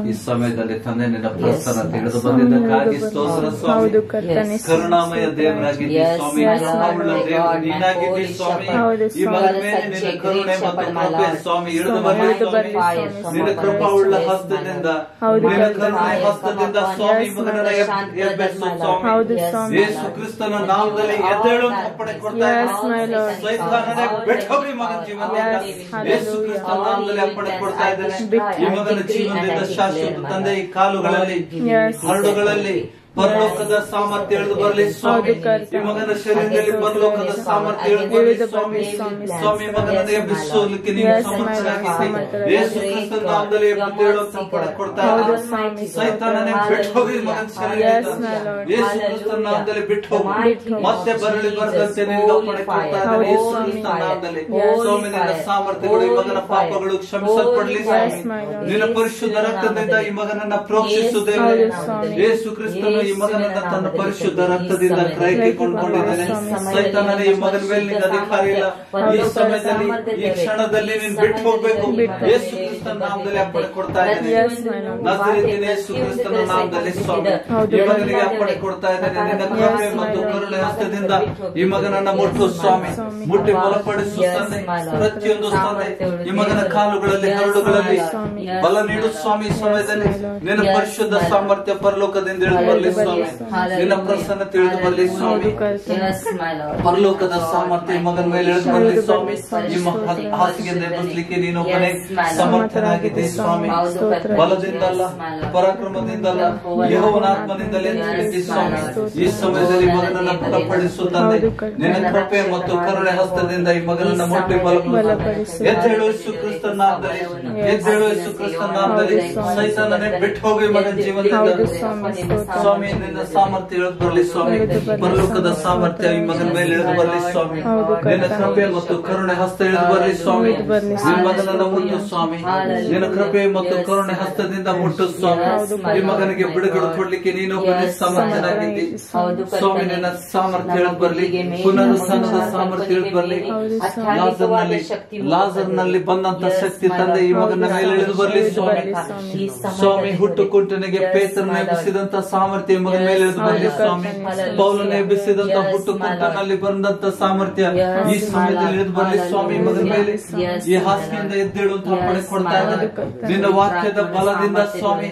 ಈ ಸಮಯದಲ್ಲಿ ತಂದೆ ನಿನ್ನ ಪ್ರಸನ್ನ ತಿಳಿದು ಬಂದಿದ್ದಕ್ಕಾಗಿ ಸ್ತೋತ್ರ ಸ್ವಾಮಿ ಹೌದು ಕರ್ತನೆ ಕರುಣಾಮಯ ದೇವರಾಗಿದ್ದಿ Yes, Swami my ಕರುಣಾವುಳ್ಳ Lord, my ದೇವರು God, my ನೀನಾಗಿದ್ದಿ holy ಸ್ವಾಮಿ ಹೌದು, ಈ ಮಗನ ಸ್ವಾಮಿ. ಮೇಲೆ ನಿನ್ನ Such a ಕರುಣೆ great ಮತ್ತು shepherd, my ಕೃಪೆ Lord. ಸ್ವಾಮಿ ಇಳಿದು ಸ್ವಾಮಿ, ಬರಲಿ ಇಳಿದು ಸ್ವಾಮಿ ಬರಲಿ, ಸ್ವಾಮಿ. ನಿನ್ನ ಕೃಪಾವುಳ್ಳ ಹಸ್ತದಿಂದ ಹೌದು, ನಿನ್ನ ಕರ್ತನೆ. ಕರುಣೆ ಹಸ್ತದಿಂದ ಸ್ವಾಮಿ Yes, ಮಗನನ್ನ my ಎಬ್- ಎಬ್ಬಿಸು ಸ್ವಾಮಿ ಹೌದು, ಸ್ವಾಮಿ. ಯೇಸು ಕ್ರಿಸ್ತನ ನಾಮದಲ್ಲಿ ಎದ್ದೇಳು ಅಂತ ಅಪ್ಪಣೆ ಕೊಡ್ತಾ Yes, my ಇದ್ದೇನೆ. Lord. ಸೈತಾನನೇ ಬಿಟ್ಟೋಗ್ರಿ ಮಗನ ಜೀವನದಿಂದ Yes, ಯೇಸು ಕ್ರಿಸ್ತನ ನಾಮದಲ್ಲಿ ಅಪ್ಪಣೆ ಕೊಡ್ತಾ ಇದ್ದೇನೆ ಈ ಮಗನ ಜೀವನದಿಂದ ಶಾಶ್ವತ ತಂದೆ ಈ ಕಾಲುಗಳಲ್ಲಿ Yes. ಹರಡುಗಳಲ್ಲಿ ಪರಲೋಕದ ಸಾಮರ್ಥ್ಯ ಇಳಿದು ಬರಲಿ ಸ್ವಾಮಿ ಹೌದು, ಕರ್ತನೆ. ಈ ಮಗನ ಶರೀರದಲ್ಲಿ ಪರಲೋಕದ ಸಾಮರ್ಥ್ಯ ಇಳಿದು ಬರಲಿ ಇಳಿದು ಸ್ವಾಮಿ ಬರಲಿ, ಸ್ವಾಮಿ. ಸ್ವಾಮಿ ಮಗನನ್ನು ಎಬ್ಬಿಸೋಲಿಕ್ಕೆ ನೀವು Yes, my ಸಮರ್ಥರಾಗಿದ್ದೀರಿ Lord. ಯೇಸು ಕ್ರಿಸ್ತನ ನಾಮದಲ್ಲಿ ಎದ್ದೇಳು ಅಂತ ಅಪ್ಪಣೆ ಕೊಡ್ತಾ ಹೌದು, ಇದ್ದೇನೆ. ಸ್ವಾಮಿ. ಸೈತಾನನೇ ಬಿಟ್ಟು ಹೋಗಿ ಮಗನ Yes, ಶರೀರದಿಂದ my Lord. ಯೇಸು ಕ್ರಿಸ್ತನ ನಾಮದಲ್ಲಿ ಬಿಟ್ಟು ಹೋಗು ಬಿಟ್ಟು ಹೋಗು. ಮತ್ತೆ ಬರಲಿ ಬರದಂತೆ ನಿನಗೆ ಅಪ್ಪಣೆ ಕೊಡ್ತಾ ಇದ್ದೇನೆ ಹೌದು, ಯೇಸು ಸ್ವಾಮಿ. ಕ್ರಿಸ್ತನ ನಾಮದಲ್ಲಿ Yes. ಸ್ವಾಮಿ ನಿನ್ನ ಸಾಮರ್ಥ್ಯಗಳು ಈ ಮಗನ ಪಾಪಗಳು ಕ್ಷಮಿಸಲ್ಪಡಲಿ Yes, ಸ್ವಾಮಿ my Lord. ನಿನ್ನ ಪರಿಶುದ್ಧ ರಕ್ತದಿಂದ ಈ ಮಗನನ್ನ ಪ್ರೋಕ್ಷಿಸುವುದೇ ಹೌದು, ಸ್ವಾಮಿ. ಯೇಸು ಕ್ರಿಸ್ತನು ಈ ಮಗನನ್ನ ತನ್ನ ಪರಿಶುದ್ಧ ರಕ್ತದಿಂದ ಕ್ರಯಕ್ಕೆ ಕೊಂಡ್ಕೊಂಡಿದ್ದಾನೆ ಸೈತಾನನೇ ಈ ಮಗನ ಮೇಲೆ ನಿನ್ನ ಅಧಿಕಾರ ಇಲ್ಲ ಈ ಸಮಯದಲ್ಲಿ ಈ ಕ್ಷಣದಲ್ಲಿ ನೀನು ಬಿಟ್ಟು ಹೋಗ್ಬೇಕು ಯೇಸು ಕ್ರಿಸ್ತನ ನಾಮದಲ್ಲಿ ಅಪ್ಪಣೆ ಕೊಡ್ತಾ ಇದ್ದೇನೆ Yes, my Lord. ನಜರೇತಿನ ಯೇಸು ಕ್ರಿಸ್ತನ ನಾಮದಲ್ಲಿ ಸ್ವಾಮಿ ಹೌದು. ಈ ಮಗನಿಗೆ ಅಪ್ಪಣೆ ಕೊಡ್ತಾ ಇದ್ದೇನೆ ನಿನ್ನ ಕೃಪೆ Yes, my ಮತ್ತು Lord. ಕರುಣೆ ಹಸ್ತದಿಂದ ಈ ಮಗನನ್ನ ಮುಟ್ಟು ಸ್ವಾಮಿ ಮುಟ್ಟಿ ಬಲಪಡಿಸು Yes, ತಂದೆ my Lord. ಪ್ರತಿಯೊಂದು ತಂದೆ ಈ ಮಗನ ಕಾಲುಗಳಲ್ಲಿ ಹರಡುಗಳಲ್ಲಿ Yes, ಬಲ ನೀಡು ಸ್ವಾಮಿ ಈ ಸಮಯದಲ್ಲಿ ನಿನ್ನ Yes, ಪರಿಶುದ್ಧ my Lord. ಸಾಮರ್ಥ್ಯ ಪರಲೋಕದಿಂದ ಇಳಿದು ಬರಲಿ ಸ್ವಾಮಿ ನಿನ್ನ ಪ್ರಸನ್ನ ತಿಳಿದು ಬರಲಿ ಸ್ವಾಮಿ Yes, my Lord. ಪರಲೋಕದ ಸಾಮರ್ಥ್ಯ ಈ ಮಗನ ಮೇಲೆ ಇಳಿದು ಬರಲಿ ಸ್ವಾಮಿ ಈ ಮ- ಹಾಸಿಗೆಯಿಂದ ಎಬ್ಬಿಸ್ಲಿಕ್ಕೆ ನೀನು ಒಬ್ಬನೇ ಸಮರ್ಥನಾಗಿದ್ದೆ ಸ್ವಾಮಿ ಬಲದಿಂದಲ್ಲ ಪರಾಕ್ರಮದಿಂದಲ್ಲ ಯಹೋವನ ಆತ್ಮದಿಂದಲೇ ಅಂತ ಹೇಳಿದ್ದಿ ಸ್ವಾಮಿ ಈ ಸಮಯದಲ್ಲಿ ಮಗನನ್ನ ಬಲಪಡಿಸು ತಂದೆ ನಿನ್ನ ಕೃಪೆ ಮತ್ತು ಕರುಣೆ ಹಸ್ತದಿಂದ ಈ ಮಗನನ್ನ ಮುಟ್ಟಿ ಬಲಪಡಿಸು ಎದ್ದೇಳು ಯೇಸು ಕ್ರಿಸ್ತನ ನಾಮದಲ್ಲಿ ಎದ್ದೇಳು ಯೇಸು ಕ್ರಿಸ್ತನ ನಾಮದಲ್ಲಿ ಸೈತಾನನೇ ಬಿಟ್ಟು ಹೋಗಿ ಮಗನ ಹೌದು ಜೀವನದಿಂದ ಸ್ವಾಮಿ ಸ್ತೋತ್ರ. ಸ್ವಾಮಿ ನಿನ್ನ ಸಾಮರ್ಥ್ಯ ಇಳಿದು ಬರಲಿ ಸ್ವಾಮಿ ಪರಲೋಕದ ಸಾಮರ್ಥ್ಯ ಈ ಮಗನ ಮೇಲೆ ಇಳಿದು ಬರಲಿ ಸ್ವಾಮಿ ಹೌದು, ನಿನ್ನ ಕರ್ತನೆ. ಕೃಪೆ ಮತ್ತು ಕರುಣೆ ಹಸ್ತ ಇಳಿದು ಬರಲಿ ಸ್ವಾಮಿ ಇಳಿದು ಬರಲಿ ಈ ಮಗನನ್ನ ಮುಟ್ಟು ಸ್ವಾಮಿ ನಿನ್ನ ಕೃಪೆ ಮತ್ತು ಕರುಣೆ ಹಸ್ತದಿಂದ ಮುಟ್ಟು ಸ್ವಾಮಿ ಈ ಮಗನಿಗೆ ಬಿಡುಗಡೆ ಕೊಡ್ಲಿಕ್ಕೆ ನೀನೊಬ್ಬನೇ ಸಮರ್ಥನಾಗಿದ್ದಿ ಹೌದು, ಸ್ವಾಮಿ ನಿನ್ನ ಸಾಮರ್ಥ್ಯ ಇಳಿದು ಬರಲಿ ಪುನರುತ್ಥಾನದ ಸಾಮರ್ಥ್ಯ ಇಳಿದು ಬರಲಿ ಲಾಜರ್ನಲ್ಲಿ ಲಾಜರ್ನಲ್ಲಿ ಬಂದಂತ ಶಕ್ತಿ ತಂದೆ ಈ ಮಗನ ಮೇಲೆ ಇಳಿದು ಬರಲಿ ಸ್ವಾಮಿ ಸ್ವಾಮಿ ಹುಟ್ಟು ಕುಂಟನಿಗೆ ಪೇತ್ರನ ಎಬ್ಬಿಸಿದಂತ ಸಾಮರ್ಥ್ಯ ಈ ಮಗನ ಮೇಲೆ ಇಳಿದು ಬರಲಿ ಸ್ವಾಮಿ ಪೌಲನ ಎಬ್ಬಿಸಿದಂತ ಹುಟ್ಟು ಕುಂಟನಲ್ಲಿ ಬಂದಂತ ಸಾಮರ್ಥ್ಯ ಈ ಸಮಯದಲ್ಲಿ ಇಳಿದು ಬರಲಿ ಸ್ವಾಮಿ ಈ ಮಗನ ಮೇಲೆ ಈ ಹಾಸಿಗೆಯಿಂದ ಎದ್ದೇಳು ಅಂತ ಅಪ್ಪಣೆ ಕೊಡ್ತಾ ಇದ್ದಾರೆ ನಿನ್ನ ವಾಕ್ಯದ ಬಲದಿಂದ ಸ್ವಾಮಿ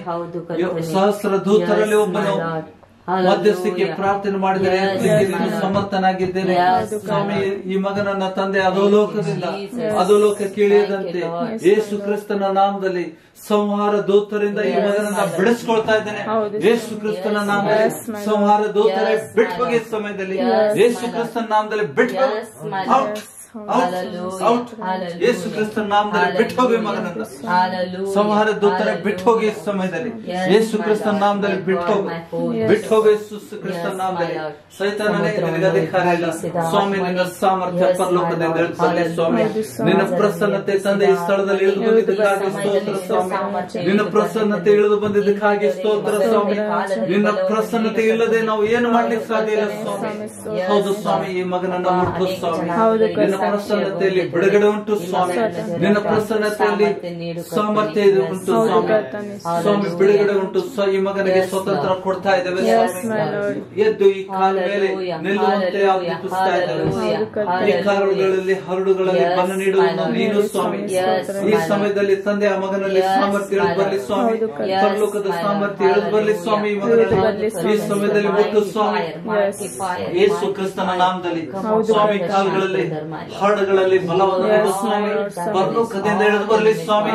ಸಹಸ್ರ ದೂತರಲ್ಲಿ ಒಬ್ಬನು ಮಧ್ಯಸ್ಥಿಕೆ ಪ್ರಾರ್ಥನೆ ಮಾಡಿದರೆ ಎತ್ತಲಿಕ್ಕೆ ನೀನು ಸಮರ್ಥನಾಗಿದ್ದೇನೆ ಸ್ವಾಮಿ ಈ ಮಗನನ್ನ ತಂದೆ ಅಧೋಲೋಕದಿಂದ ಅಧೋಲೋಕಕ್ಕೆ ಇಳಿಯದಂತೆ ಯೇಸು ಕ್ರಿಸ್ತನ ನಾಮದಲ್ಲಿ ಸಂಹಾರ ದೂತರಿಂದ ಈ ಮಗನನ್ನ ಬಿಡಿಸ್ಕೊಳ್ತಾ ಇದ್ದೇನೆ ಯೇಸು ಕ್ರಿಸ್ತನ ನಾಮದಲ್ಲಿ ಸಂಹಾರ ದೂತರೇ ಬಿಟ್ಟು ಹೋಗಿ ಸಮಯದಲ್ಲಿ ಯೇಸು ಕ್ರಿಸ್ತನ ನಾಮದಲ್ಲಿ ಬಿಟ್ಟು ಹೋಗು. Out. Out. Out. ಯೇಸು ಕ್ರಿಸ್ತನ ನಾಮದಲ್ಲಿ ಬಿಟ್ಟು ಹೋಗಿ ಮಗನನ್ನ ಸಂಹಾರ ದೂತರ ಬಿಟ್ಟು ಹೋಗಿ ಈ ಸಮಯದಲ್ಲಿ ಯೇಸು ಕ್ರಿಸ್ತನ ನಾಮದಲ್ಲಿ ಬಿಟ್ಟು ಹೋಗು ಬಿಟ್ಟು ಹೋಗು ಯೇಸು ಕ್ರಿಸ್ತನ ನಾಮದಲ್ಲಿ ಸೈತಾನನೇ ನಿನಗೆ ಅಧಿಕಾರ ಇಲ್ಲ ಸ್ವಾಮಿ ನಿನ್ನ ಸಾಮರ್ಥ್ಯ ಪರಲೋಕದಿಂದ ಇಳಿದು ಬರಲಿ ಸ್ವಾಮಿ ನಿನ್ನ ಪ್ರಸನ್ನತೆ ತಂದೆ ಈ ಸ್ಥಳದಲ್ಲಿ ಇಳಿದು ಬಂದಿದ್ದಕ್ಕಾಗಿ ಸ್ತೋತ್ರ ಸ್ವಾಮಿ ನಿನ್ನ ಪ್ರಸನ್ನತೆ ಇಳಿದು ಬಂದಿದ್ದಕ್ಕಾಗಿ ಸ್ತೋತ್ರ ಸ್ವಾಮಿ ನಿನ್ನ ಪ್ರಸನ್ನತೆ ಇಲ್ಲದೆ ನಾವು ಏನು ಮಾಡ್ಲಿಕ್ಕೆ ಸಾಧ್ಯ ಇಲ್ಲ ಸ್ವಾಮಿ ಹೌದು ಸ್ವಾಮಿ ಈ ಮಗನನ್ನ ಮುಟ್ಟು ಸ್ವಾಮಿ ಹೌದು, ನಿನ್ನ ಪ್ರಸನ್ನತೆಯಲ್ಲಿ ಬಿಡುಗಡೆ ಉಂಟು ಸ್ವಾಮಿ ನಿನ್ನ ಪ್ರಸನ್ನತೆಯಲ್ಲಿ ಸಾಮರ್ಥ್ಯ ಇದೆ ಉಂಟು ಸ್ವಾಮಿ ಸ್ವಾಮಿ ಬಿಡುಗಡೆ ಉಂಟು ಸ್ವ- ಈ ಮಗನಿಗೆ ಸ್ವತಂತ್ರ ಕೊಡ್ತಾ ಇದ್ದೇವೆ ಸ್ವಾಮಿ ಎದ್ದು ಈ ಕಾಲ ಮೇಲೆ ನಿಲ್ಲುವಂತೆ ಆಜ್ಞಾಪಿಸ್ತಾ ಇದ್ದೇವೆ ಈ ಕಾರುಗಳಲ್ಲಿ ಹರಡುಗಳಲ್ಲಿ ಬನ್ನ ನೀಡುವುದು ನೀನು ಸ್ವಾಮಿ ಈ ಸಮಯದಲ್ಲಿ ತಂದೆ ಆ ಮಗನಲ್ಲಿ ಸಾಮರ್ಥ್ಯ ಇಳಿದು ಬರಲಿ ಸ್ವಾಮಿ ಪರಲೋಕದ ಸಾಮರ್ಥ್ಯ ಇಳಿದು ಬರಲಿ ಸ್ವಾಮಿ ಈ ಮಗನಲ್ಲಿ ಈ ಸಮಯದಲ್ಲಿ ಮುಟ್ಟು ಸ್ವಾಮಿ ಯೇಸು ಕ್ರಿಸ್ತನ ನಾಮದಲ್ಲಿ ಸ್ವಾಮಿ ಕಾಲುಗಳಲ್ಲಿ ಹರಡುಗಳಲ್ಲಿ ಬಲವನ್ನು ನೀಡು ಸ್ವಾಮಿ ಪರಲೋಕದಿಂದ ಇಳಿದು ಬರಲಿ ಸ್ವಾಮಿ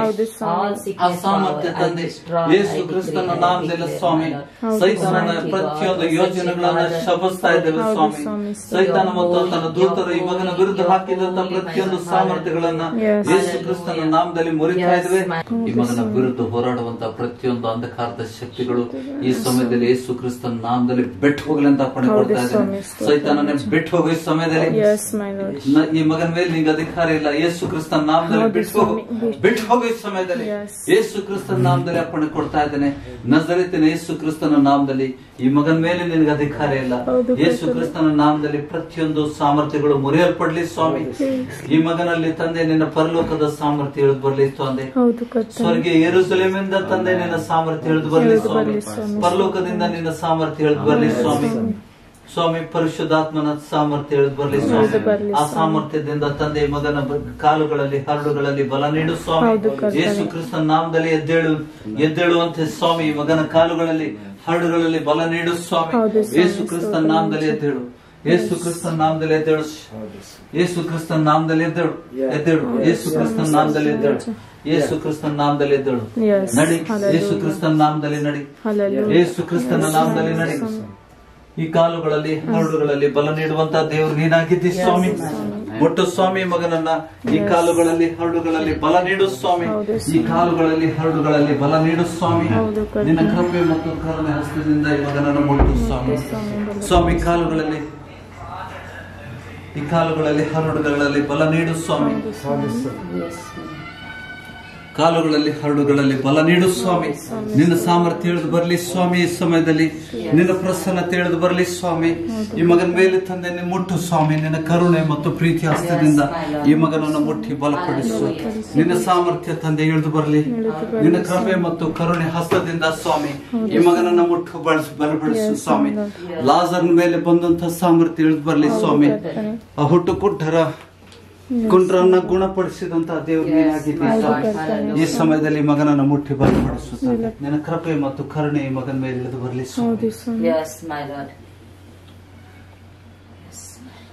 ಆ ಸಾಮರ್ಥ್ಯ ತಂದೆ ಯೇಸು ಕ್ರಿಸ್ತನ ನಾಮದಲ್ಲಿ ಸ್ವಾಮಿ ಸೈತಾನನ ಪ್ರತಿಯೊಂದು ಯೋಜನೆಗಳನ್ನ ಶಪಿಸ್ತಾ ಇದ್ದೇವೆ ಸ್ವಾಮಿ ಸೈತಾನ ಮತ್ತು ತನ್ನ ದೂತರು ಈ ಮಗನ ವಿರುದ್ಧ ಹಾಕಿದಂತ ಪ್ರತಿಯೊಂದು ಸಾಮರ್ಥ್ಯಗಳನ್ನ ಯೇಸು ಕ್ರಿಸ್ತನ ನಾಮದಲ್ಲಿ ಮುರಿತಾ ಇದ್ದೇವೆ ಈ ಮಗನ ವಿರುದ್ಧ ಹೋರಾಡುವಂತ ಪ್ರತಿಯೊಂದು ಅಂಧಕಾರದ ಶಕ್ತಿಗಳು ಈ ಸಮಯದಲ್ಲಿ ಯೇಸು ಕ್ರಿಸ್ತನ ನಾಮದಲ್ಲಿ ಬಿಟ್ಟು ಹೋಗ್ಲಿ ಅಂತ ಅಪ್ಪಣೆ ಕೊಡ್ತಾ ಇದ್ದೇನೆ ಸೈತಾನನೇ ಬಿಟ್ಟು ಹೋಗೋ ಈ ಸಮಯದಲ್ಲಿ Yes, my Lord. ನ- ಈ ಮಗನ ಮೇಲೆ ನಿಂಗೆ ಅಧಿಕಾರ ಇಲ್ಲ ಯೇಸು ಕ್ರಿಸ್ತನ ನಾಮದಲ್ಲಿ ಹೌದು ಬಿಟ್ಟು ಹೋಗು ಸ್ವಾಮಿ. ಬಿಟ್ಟು ಹೋಗು ಈ ಸಮಯದಲ್ಲಿ Yes. ಯೇಸು ಕ್ರಿಸ್ತನ ನಾಮದಲ್ಲಿ ಅಪ್ಪಣೆ ಕೊಡ್ತಾ ಇದ್ದೇನೆ ನಜರಿತಿನ ಯೇಸು ಕ್ರಿಸ್ತನ ನಾಮದಲ್ಲಿ ಈ ಮಗನ ಮೇಲೆ ನಿನಗೆ ಅಧಿಕಾರ ಇಲ್ಲ ಹೌದು, ಯೇಸು ಕರ್ತನೆ. ಕ್ರಿಸ್ತನ ನಾಮದಲ್ಲಿ ಪ್ರತಿಯೊಂದು ಸಾಮರ್ಥ್ಯಗಳು ಮುರಿಯಲ್ಪಡ್ಲಿ ಸ್ವಾಮಿ ಈ ಮಗನಲ್ಲಿ ತಂದೆ ನಿನ್ನ ಪರಲೋಕದ ಸಾಮರ್ಥ್ಯ ಇಳಿದು ಬರ್ಲಿ ತಂದೆ ಹೌದು ಕರ್ತನೆ ಸ್ವರ್ಗೀಯ ಯೆರೂಸಲೇಮಿಂದ ತಂದೆ ನಿನ್ನ ಸಾಮರ್ಥ್ಯ ಇಳಿದು ಬರ್ಲಿ ಇಳಿದು ಸ್ವಾಮಿ ಬರ್ಲಿ ಸ್ವಾಮಿ. ಪರಲೋಕದಿಂದ ನಿನ್ನ ಸಾಮರ್ಥ್ಯ ಇಳಿದು ಬರ್ಲಿ ಸ್ವಾಮಿ ಸ್ವಾಮಿ ಪರಿಶುದ್ಧಾತ್ಮನ ಸಾಮರ್ಥ್ಯ ಇಳಿದು ಬರ್ಲಿ ಸ್ವಾಮಿ ಇಳಿದು ಬರ್ಲಿ ಆ ಸ್ವಾಮಿ. ಸಾಮರ್ಥ್ಯದಿಂದ ತಂದೆ ಮಗನ ಬ- ಕಾಲುಗಳಲ್ಲಿ ಹರಡುಗಳಲ್ಲಿ ಬಲ ನೀಡು ಸ್ವಾಮಿ ಹೌದು ಕರ್ತನೆ. ಯೇಸು ಕ್ರಿಸ್ತನ ನಾಮದಲ್ಲಿ ಎದ್ದೇಳು ಎದ್ದೇಳುವಂತೆ ಸ್ವಾಮಿ ಈ ಮಗನ ಕಾಲುಗಳಲ್ಲಿ ಹರಡುಗಳಲ್ಲಿ ಬಲ ನೀಡು ಸ್ವಾಮಿ ಹೌದು ಸ್ವಾಮಿ. ಯೇಸು ಕ್ರಿಸ್ತನ ನಾಮದಲ್ಲಿ ಎದ್ದೇಳು ಯೇಸು ಕ್ರಿಸ್ತನ ನಾಮದಲ್ಲಿ ಎದ್ದೇಳು ಯೇಸು ಕ್ರಿಸ್ತನ ನಾಮದಲ್ಲಿ ಎದ್ದೇಳು ಎದ್ದೇಳು ಯೇಸು ಕ್ರಿಸ್ತನ ನಾಮದಲ್ಲಿ ಎದ್ದೇಳು ಯೇಸು ಕ್ರಿಸ್ತನ ನಾಮದಲ್ಲಿ ಎದ್ದೇಳು Yes. ನಡಿ Hallelujah. ಯೇಸು ಕ್ರಿಸ್ತನ ನಾಮದಲ್ಲಿ ನಡಿ Hallelujah. ಯೇಸು ಕ್ರಿಸ್ತನ ನಾಮದಲ್ಲಿ ನಡಿ ಈ ಕಾಲುಗಳಲ್ಲಿ ಹರಡುಗಳಲ್ಲಿ ಬಲ ನೀಡುವಂತ ದೇವರು ನೀನಾಗಿದ್ದಿ ಸ್ವಾಮಿ ಒಟ್ಟು ಸ್ವಾಮಿ ಮಗನನ್ನ ಈ ಕಾಲುಗಳಲ್ಲಿ ಹರಡುಗಳಲ್ಲಿ ಬಲ ನೀಡು ಸ್ವಾಮಿ ಹೌದು ಈ ಕಾಲುಗಳಲ್ಲಿ ಹರಡುಗಳಲ್ಲಿ ಬಲ ನೀಡು ಸ್ವಾಮಿ ಹೌದು ಕರ್ತನೆ. ನಿನ್ನ ಕೃಪೆ ಮತ್ತು ಕರುಣೆ ಹಸ್ತದಿಂದ ಈ ಮಗನನ್ನು ಮುಟ್ಟು ಸ್ವಾಮಿ ಸ್ವಾಮಿ ಕಾಲುಗಳಲ್ಲಿ ಈ ಕಾಲುಗಳಲ್ಲಿ ಹರಡುಗಳಲ್ಲಿ ಬಲ ನೀಡು ಸ್ವಾಮಿ Yes. ಕಾಲುಗಳಲ್ಲಿ ಹರಡುಗಳಲ್ಲಿ ಬಲ ನೀಡು ಸ್ವಾಮಿ ನಿನ್ನ ಸಾಮರ್ಥ್ಯ ಇಳಿದು ಬರಲಿ ಸ್ವಾಮಿ ಈ ಸಮಯದಲ್ಲಿ ನಿನ್ನ ಪ್ರಸನ್ನತೆ ಇಳಿದು ಬರಲಿ ಸ್ವಾಮಿ ಈ ಮಗನ ಮೇಲೆ ತಂದೆ ನೀನು ಮುಟ್ಟು ಸ್ವಾಮಿ ನಿನ್ನ ಕರುಣೆ ಮತ್ತು ಪ್ರೀತಿ ಹಸ್ತದಿಂದ ಈ ಮಗನನ್ನು ಮುಟ್ಟಿ ಬಲಪಡಿಸು ನಿನ್ನ ಸಾಮರ್ಥ್ಯ ತಂದೆ ಇಳಿದು ಬರಲಿ ನಿನ್ನ ಕೃಪೆ ಮತ್ತು ಕರುಣೆ ಹಸ್ತದಿಂದ ಸ್ವಾಮಿ ಈ ಮಗನನ್ನು ಮುಟ್ಟು ಬಳಸಿ ಬಲಪಡಿಸು ಸ್ವಾಮಿ ಲಾಜರ್ನ ಮೇಲೆ ಬಂದಂತ ಸಾಮರ್ಥ್ಯ ಇಳಿದು ಬರಲಿ ಸ್ವಾಮಿ ಆ ಹುಟ್ಟು ಕುಟ್ಟರ ಕುಂಡ್ರನ್ನ ಗುಣಪಡಿಸಿದಂತ ದೇವರು ನೀನಾಗಿದ್ದೀ ಸ್ವಾಮಿ. ಈ ಸಮಯದಲ್ಲಿ ಮಗನನ್ನು ಮುಟ್ಟಿ ಬಲಪಡಿಸುತ್ತಾನೆ ನಿನ್ನ ಕೃಪೆ ಮತ್ತು ಕರುಣೆ ಈ ಮಗನ ಮೇಲೆ ಇಳಿದು ಬರಲಿ ಸ್ವಾಮಿ ಹೌದು ಸ್ವಾಮಿ Yes, my Lord. Yes, my